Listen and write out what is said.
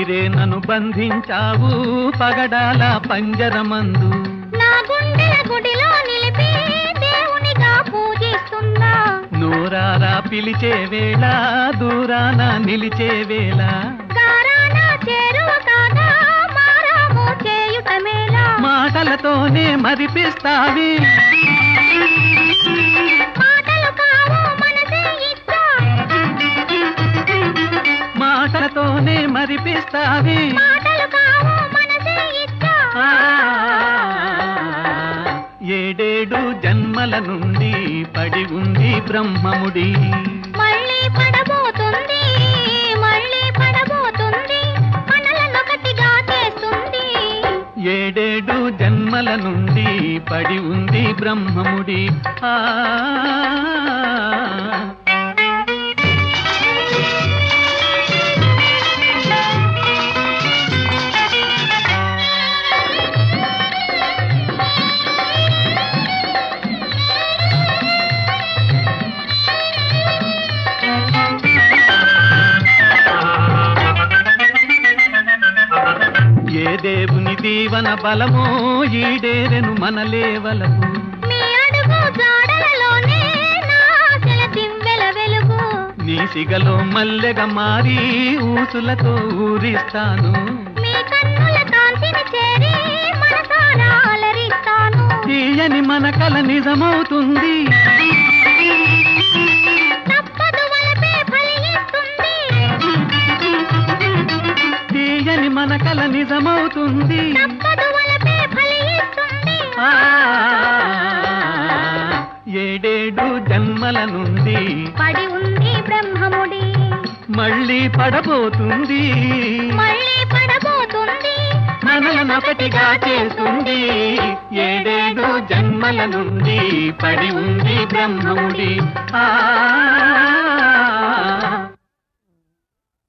నీరే నన్ను బంధించావు పగడాల పంజరమందు నా గుండెల గుడిలో నిలిపి దేవునిగా పూజిస్తున్నా నూరారా పిలిచే వేళ దూరాన నిలిచే వేళ గారాన చేరువ కాగా మారాము చేయుట మేలా మాటలతోనే మరిపిస్తావి మాటలు కావు మనసే ఇచ్చా మాటలతోనే మరిపిస్తావి మాటలు కావు మనసే ఇచ్చా ఆ, ఏడేడు జన్మల నుండి పడి ఉంది బ్రహ్మముడి మళ్ళీ పడబోతుంది మళ్ళీ పడబోతుంది మనలనొకటిగా చేస్తుంది ఏడేడు జన్మల నుండి పడి ఉంది బ్రహ్మముడి ఆ ఏ దేవుని దీవన బలమో ఈడేరెను మనలేవలకు మీ అడుగు జాడలలోనే నా ఆశల దివ్వెల వెలుగు నీ సిగలో మల్లెగ మారి ఊసులతో ఊరిస్తాను మీ కన్నుల కాంతిని చేరి మనసారా అలరిస్తాను తీయని మన కల నిజమవుతుంది తప్పదు వలపే ఫలిస్తుంది తీయని మన కల నిజమవుతుంది తప్పదు వలపే ఫలిస్తుంది ఆ, ఏడేడు జన్మల నుండి పడి ఉంది బ్రహ్మముడి మళ్ళీ పడబోతుంది మళ్ళీ పడబోతుంది మనలనొకటిగా చేస్తుంది ఏడేడు జన్మల నుండి పడి ఉంది బ్రహ్మముడి ఆ